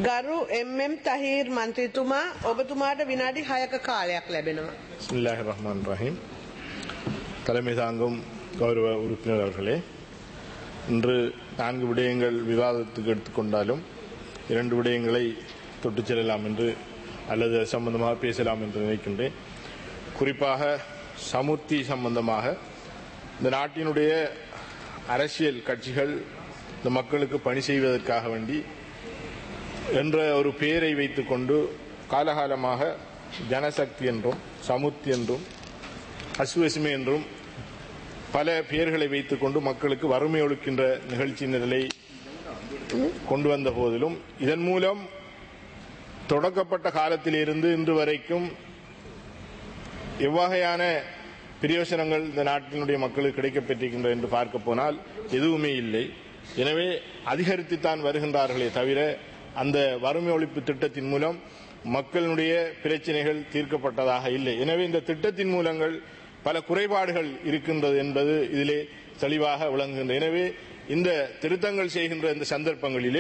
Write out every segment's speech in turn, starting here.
ගරු එම්.එම්. තහීර් මන්ත්‍රීතුමා ඔබතුමාට විනාඩි 6ක කාලයක් ලැබෙනවා. பிஸ்மில்லாஹ் ரஹ்மான் ரஹீம் தலைமை தாங்கும் கௌரவ உறுப்பினர் அவர்களே இன்று நான்கு விடயங்கள் விவாதத்துக்கு எடுத்துக்கொண்டாலும் இரண்டு விடயங்களை தொட்டுச் செல்லலாம் என்று அல்லது அது சம்பந்தமாக பேசலாம் என்று நினைக்கின்றேன் குறிப்பாக சமுர்த்தி சம்பந்தமாக இந்த நாட்டினுடைய அரசியல் கட்சிகள் இந்த மக்களுக்கு பணி செய்வதற்காக வேண்டி என்ற ஒரு பெயரை வைத்துக்கொண்டு காலகாலமாக ஜனசக்தி என்றும் சமுத்தி என்றும் அசுவசுமை என்றும் பல பெயர்களை வைத்துக்கொண்டு மக்களுக்கு வறுமை ஒழுக்கின்ற நிகழ்ச்சி நிரலை கொண்டு வந்த போதிலும் இதன் மூலம் தொடக்கப்பட்ட காலத்திலிருந்து இன்று வரைக்கும் எவ்வகையான பிரயோசனங்கள் இந்த நாட்டினுடைய மக்களுக்கு கிடைக்கப்பெற்றிருக்கின்றன என்று பார்க்க போனால் எதுவுமே இல்லை எனவே அதிகரித்துத்தான் வருகின்றார்களே தவிர அந்த வறுமை ஒழிப்பு திட்டத்தின் மூலம் மக்களுடைய பிரச்சனைகள் தீர்க்கப்பட்டதாக இல்லை எனவே இந்த திட்டத்தின் மூலங்கள் பல குறைபாடுகள் இருக்கின்றது என்பது இதிலே தெளிவாக விளங்குகின்றது எனவே இந்த திருத்தங்கள் செய்கின்ற இந்த சந்தர்ப்பங்களிலே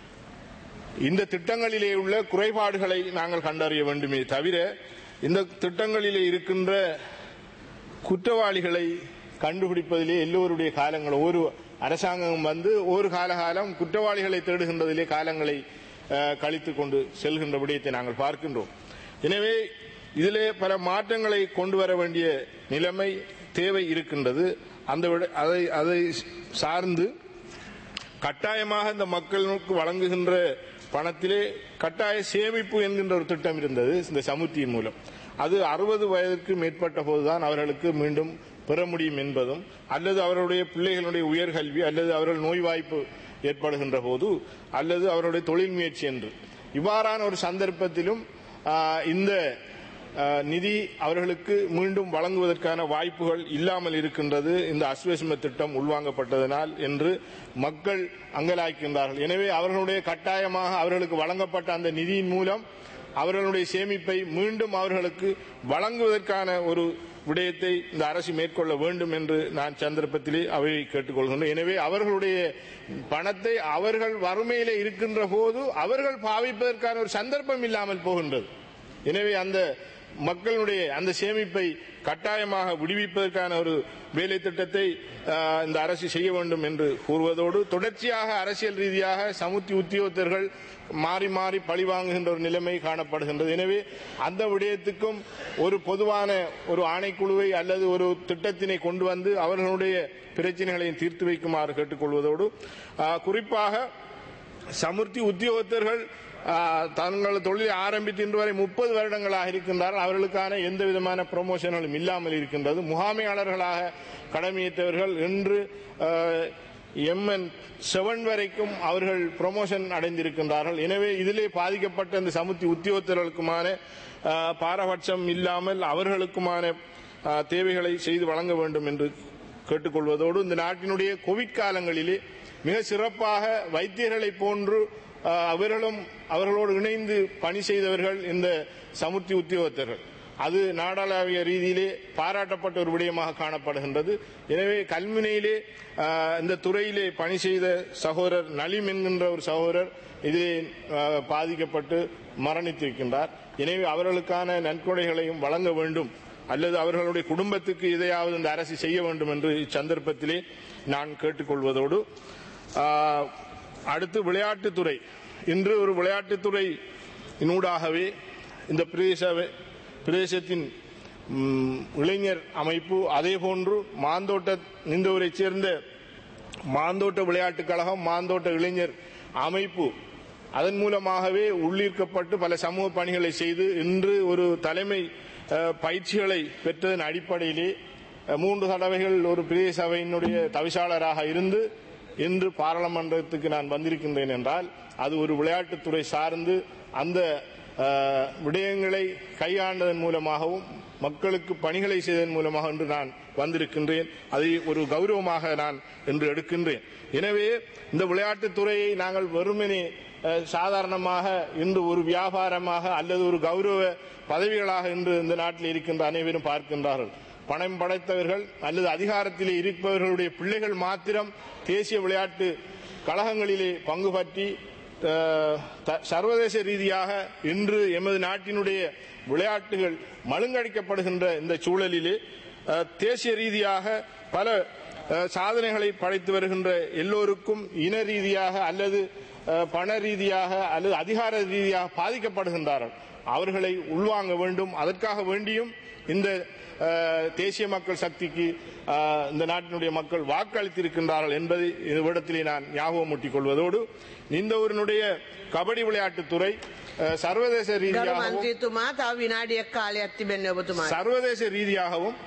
இந்த திட்டங்களிலே உள்ள குறைபாடுகளை நாங்கள் கண்டறிய வேண்டுமே தவிர இந்த திட்டங்களிலே இருக்கின்ற குற்றவாளிகளை கண்டுபிடிப்பதிலே எல்லோருடைய காலங்கள் ஒரு அரசாங்கம் வந்து ஒரு காலகாலம் குற்றவாளிகளை தேடுகின்றதிலே காலங்களை அஹ், கழித்துக் கொண்டு செல்கின்ற விடயத்தை நாங்கள் பார்க்கின்றோம் எனவே இதிலே பல மாற்றங்களை கொண்டு வர வேண்டிய நிலைமை தேவை இருக்கின்றது அந்த விட- அதை அதை சார்ந்து கட்டாயமாக இந்த மக்களுக்கு வழங்குகின்ற பணத்திலே கட்டாய சேமிப்பு என்கின்ற ஒரு திட்டம் இருந்தது இந்த சமுத்தியின் மூலம் அது அறுபது வயதிற்கு மேற்பட்ட போதுதான் அவர்களுக்கு மீண்டும் பெற முடியும் என்பதும் அல்லது அவர்களுடைய பிள்ளைகளுடைய உயர்கல்வி அல்லது அவர்கள் நோய்வாய்ப்பு ஏற்படுகின்ற போது அல்லது அவருடைய தொழில் முயற்சி என்று இவ்வாறான ஒரு சந்தர்ப்பத்திலும் ஆஹ், இந்த ஆஹ், நிதி அவர்களுக்கு மீண்டும் வழங்குவதற்கான வாய்ப்புகள் இல்லாமல் இருக்கின்றது இந்த அஸ்வசிம திட்டம் உள்வாங்கப்பட்டதனால் என்று மக்கள் அங்கலாய்க்கின்றார்கள் எனவே அவர்களுடைய கட்டாயமாக அவர்களுக்கு வழங்கப்பட்ட அந்த நிதியின் மூலம் அவர்களுடைய சேமிப்பை மீண்டும் அவர்களுக்கு வழங்குவதற்கான ஒரு விடயத்தை இந்த அரசு மேற்கொள்ள வேண்டும் என்று நான் சந்தர்ப்பத்திலே அவை கேட்டுக்கொள்கின்றேன் எனவே அவர்களுடைய பணத்தை அவர்கள் வறுமையிலே இருக்கின்ற போது அவர்கள் பாவிப்பதற்கான ஒரு சந்தர்ப்பம் இல்லாமல் போகின்றது எனவே அந்த மக்களுடைய அந்த சேமிப்பை கட்டாயமாக விடுவிப்பதற்கான ஒரு வேலை திட்டத்தை ஆஹ், இந்த அரசு செய்ய வேண்டும் என்று கூறுவதோடு தொடர்ச்சியாக அரசியல் ரீதியாக சமுத்தி உத்தியோகத்தர்கள் மாறி மாறி பழிவாங்குகின்ற ஒரு நிலைமை காணப்படுகின்றது எனவே அந்த விடயத்துக்கும் ஒரு பொதுவான ஒரு ஆணைக்குழுவை அல்லது ஒரு திட்டத்தினை கொண்டு வந்து அவர்களுடைய பிரச்சனைகளையும் தீர்த்து வைக்குமாறு கேட்டுக்கொள்வதோடு ஆஹ், குறிப்பாக சமுர்த்தி உத்தியோகத்தர்கள் ஆஹ், தங்கள் தொழிலை ஆரம்பித்து இன்று வரை முப்பது வருடங்களாக இருக்கின்றார்கள் அவர்களுக்கான எந்த விதமான ப்ரொமோஷன்களும் இல்லாமல் இருக்கின்றது முகாமையாளர்களாக கடமையேற்றவர்கள் இன்று எம்என் செவன் வரைக்கும் அவர்கள் ப்ரொமோஷன் அடைந்திருக்கின்றார்கள் எனவே இதிலே பாதிக்கப்பட்ட இந்த சமுத்தி உத்தியோகத்தர்களுக்குமான ஆஹ், பாரபட்சம் இல்லாமல் அவர்களுக்குமான ஆஹ், தேவைகளை செய்து வழங்க வேண்டும் என்று கேட்டுக்கொள்வதோடு இந்த நாட்டினுடைய கோவிட் காலங்களிலே மிக சிறப்பாக வைத்தியர்களை போன்று அஹ், அவர்களும் அவர்களோடு இணைந்து பணி செய்தவர்கள் இந்த சமுர்த்தி உத்தியோகத்தர்கள் அது நாடாளாவிய ரீதியிலே பாராட்டப்பட்ட ஒரு விடயமாக காணப்படுகின்றது எனவே கல்முனையிலே அஹ், இந்த துறையிலே பணி செய்த சகோதரர் நலிம் என்கின்ற ஒரு சகோதரர் இதிலே அஹ், பாதிக்கப்பட்டு மரணித்திருக்கின்றார் எனவே அவர்களுக்கான நன்கொடைகளையும் வழங்க வேண்டும் அல்லது அவர்களுடைய குடும்பத்துக்கு இதையாவது இந்த அரசு செய்ய வேண்டும் என்று இச்சந்தர்ப்பத்திலே நான் கேட்டுக்கொள்வதோடு ஆஹ், அடுத்து விளையாட்டுத்துறை இன்று ஒரு விளையாட்டுத்துறை இனூடாகவே இந்த பிரதேச பிரதேசத்தின் ம், இளைஞர் அமைப்பு அதே போன்று மாந்தோட்ட நின்றவரைச் சேர்ந்த மாந்தோட்ட விளையாட்டுக் கழகம் மாந்தோட்ட இளைஞர் அமைப்பு அதன் மூலமாகவே உள்ளீர்க்கப்பட்டு பல சமூக பணிகளை செய்து இன்று ஒரு தலைமை அஹ், பயிற்சிகளை பெற்றதன் அடிப்படையிலே அஹ், மூன்று தடவைகள் ஒரு பிரதேச சபையினுடைய தவிசாளராக இருந்து இன்று பாராளுமன்றத்துக்கு நான் வந்திருக்கின்றேன் என்றால் அது ஒரு விளையாட்டுத்துறை சார்ந்து அந்த அஹ், விடயங்களை கையாண்டதன் மூலமாகவும் மக்களுக்கு பணிகளை செய்ததன் மூலமாக இன்று நான் வந்திருக்கின்றேன் அதை ஒரு கௌரவமாக நான் இன்று எடுக்கின்றேன் எனவே இந்த விளையாட்டுத் துறையை நாங்கள் வெறுமனே அஹ், சாதாரணமாக இன்று ஒரு வியாபாரமாக அல்லது ஒரு கௌரவ பதவிகளாக இன்று இந்த நாட்டில் இருக்கின்ற அனைவரும் பார்க்கின்றார்கள் பணம் படைத்தவர்கள் அல்லது அதிகாரத்திலே இருப்பவர்களுடைய பிள்ளைகள் மாத்திரம் தேசிய விளையாட்டு கழகங்களிலே பங்கு பற்றி அஹ், த- சர்வதேச ரீதியாக இன்று எமது நாட்டினுடைய விளையாட்டுகள் மழுங்கடிக்கப்படுகின்ற இந்த சூழலிலே அஹ், தேசிய ரீதியாக பல அஹ், சாதனைகளை படைத்து வருகின்ற எல்லோருக்கும் இன ரீதியாக அல்லது அஹ், பண ரீதியாக அல்லது அதிகார ரீதியாக பாதிக்கப்படுகின்றார்கள் அவர்களை உள்வாங்க வேண்டும் அதற்காக வேண்டியும் இந்த அஹ், தேசிய மக்கள் சக்திக்கு அஹ், இந்த நாட்டினுடைய மக்கள் வாக்களித்திருக்கின்றார்கள் என்பதை இந்த விடத்திலே நான் ஞாபகம் ஊட்டிக் கொள்வதோடு இந்த ஊரினுடைய கபடி விளையாட்டுத்துறை அஹ், சர்வதேச ගරු ரீதியாகவும் මන්ත්‍රීතුමා තව විනාඩියක් කාලයක් තිබෙන්නේ ඔබතුමාට. சர்வதேச ரீதியாகவும்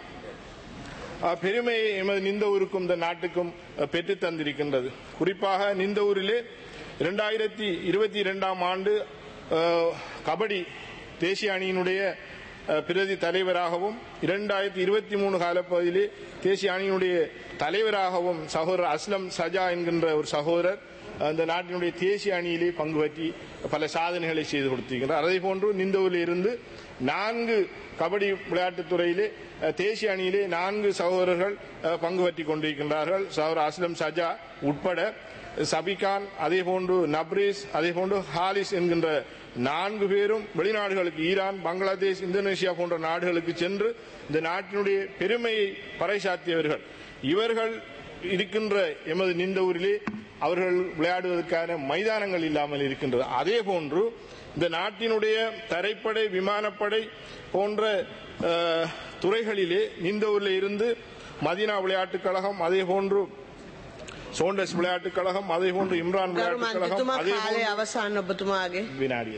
அஹ், பெருமையை எமது நிந்த ஊருக்கும் இந்த நாட்டுக்கும் அஹ், பெற்றுத் தந்திருக்கின்றது குறிப்பாக நிந்த ஊரிலே இரண்டாயிரத்தி இருபத்தி இரண்டாம் ஆண்டு அஹ், கபடி தேசிய அணியினுடைய அஹ், பிரதி தலைவராகவும் இரண்டாயிரத்தி இருபத்தி மூணு காலப்பகுதியிலே தேசிய அணியினுடைய தலைவராகவும் சகோதரர் அஸ்லம் சஜா என்கின்ற ஒரு சகோதரர் அந்த நாட்டினுடைய தேசிய அணியிலே பங்கு பற்றி பல சாதனைகளை செய்து கொடுத்திருக்கிறார் அதே போன்று நிந்தூரில் இருந்து நான்கு கபடி விளையாட்டுத் துறையிலே அஹ், தேசிய அணியிலே நான்கு சகோதரர்கள் அஹ், பங்கு பற்றி கொண்டிருக்கின்றார்கள் சகோதரர் அஸ்லம் சஜா உட்பட சபிகான் அதே போன்று நப்ரீஸ் அதே போன்று ஹாலிஸ் என்கின்ற நான்கு பேரும் வெளிநாடுகளுக்கு ஈரான் பங்களாதேஷ் இந்தோனேஷியா போன்ற நாடுகளுக்கு சென்று இந்த நாட்டினுடைய பெருமையை பறைசாற்றியவர்கள் இவர்கள் இருக்கின்ற எமது நின்ற ஊரிலே அவர்கள் விளையாடுவதற்கான மைதானங்கள் இல்லாமல் இருக்கின்றது அதே போன்று இந்த நாட்டினுடைய தரைப்படை விமானப்படை போன்ற அஹ், துறைகளிலே நின்ற ஊரில் இருந்து மதீனா விளையாட்டுக் கழகம் அதே போன்று சோண்டஸ் விளையாட்டுக் கழகம் அதே போன்று இம்ரான் ගරු விளையாட்டுக் கழகம் මන්ත්‍රීතුමා அதே කාලය போன்று අවසන් ඔබතුමාගේ. வினாடி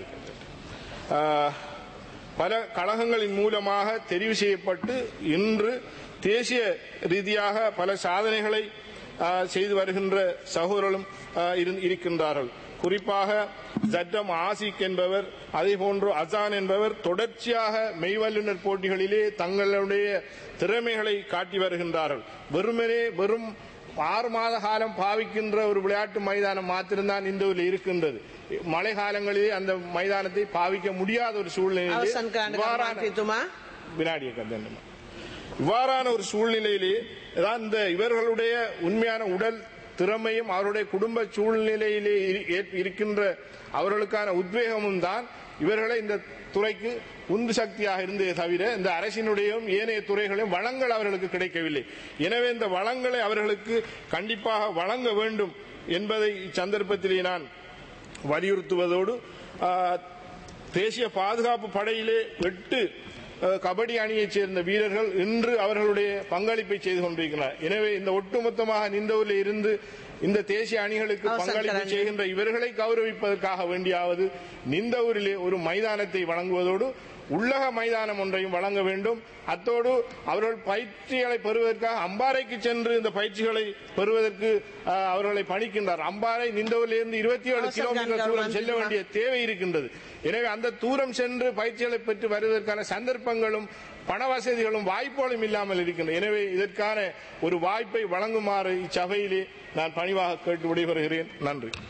ஆஹ், பல கழகங்களின் மூலமாக தெரிவு செய்யப்பட்டு இன்று தேசிய ரீதியாக பல சாதனைகளை ஆஹ், செய்து வருகின்ற சகோதரர்களும் ஆஹ், இரு- இருக்கின்றார்கள் குறிப்பாக ஜட்டம் ஆசிக் என்பவர் அதே போன்று அசான் என்பவர் தொடர்ச்சியாக மெய்வல்லுநர் போட்டிகளிலே தங்களுடைய திறமைகளை காட்டி வருகின்றார்கள் வெறுமனே வெறும் ஆறு மாத காலம் பாவிக்கின்ற ஒரு விளையாட்டு மைதானம் மாத்திரம்தான் இந்த ஊரில் இருக்கின்றது மழை காலங்களிலே அந்த மைதானத்தை பாவிக்க முடியாத ஒரு சூழ்நிலையிலே අවසන් කරන්න ගරු இவ்வாறான මන්ත්‍රීතුමා. வினாடியை கந்தன் இவ்வாறான ஒரு சூழ்நிலையிலே தான் இந்த இவர்களுடைய உண்மையான உடல் திறமையும் அவருடைய குடும்ப சூழ்நிலையிலே இரு- ஏற்- இருக்கின்ற அவர்களுக்கான உத்வேகமும் தான் இவர்களை இந்த துறைக்கு உந்து சக்தியாக இருந்ததே தவிர இந்த அரசினுடையும் ஏனைய துறைகளையும் வளங்கள் அவர்களுக்கு கிடைக்கவில்லை எனவே இந்த வளங்களை அவர்களுக்கு கண்டிப்பாக வழங்க வேண்டும் என்பதை இச்சந்தர்ப்பத்திலே நான் வலியுறுத்துவதோடு ஆ, தேசிய பாதுகாப்பு படையிலே எட்டு அஹ், கபடி அணியைச் சேர்ந்த வீரர்கள் இன்று அவர்களுடைய பங்களிப்பை செய்து கொண்டிருக்கிறார் எனவே இந்த ஒட்டுமொத்தமாக நிந்தவூரில் இருந்து இந்த தேசிய அணிகளுக்கு அவசரம் பங்களிப்பு கலைஞர். செய்கின்ற இவர்களை கௌரவிப்பதற்காக வேண்டியாவது நிந்தவூரிலே ஒரு மைதானத்தை வழங்குவதோடு உள்ளக மைதானம் ஒன்றையும் வழங்க வேண்டும் அத்தோடு அவர்கள் பயிற்சிகளை பெறுவதற்காக அம்பாறைக்கு சென்று இந்த பயிற்சிகளை பெறுவதற்கு அஹ், அவர்களை பணிக்கின்றார் அம்பாறை நிந்தவூரிலிருந்து இருபத்தி ஏழு அவசரம் கிலோமீட்டர் கலைஞர் தூரம் செல்ல மன்றிமா. வேண்டிய தேவை இருக்கின்றது எனவே அந்த தூரம் சென்று பயிற்சிகளை பெற்று வருவதற்கான சந்தர்ப்பங்களும் பண வசதிகளும் வாய்ப்புகளும் இல்லாமல் இருக்கின்றன எனவே இதற்கான ஒரு வாய்ப்பை வழங்குமாறு இச்சபையிலே நான் பணிவாக கேட்டு விடைபெறுகிறேன் நன்றி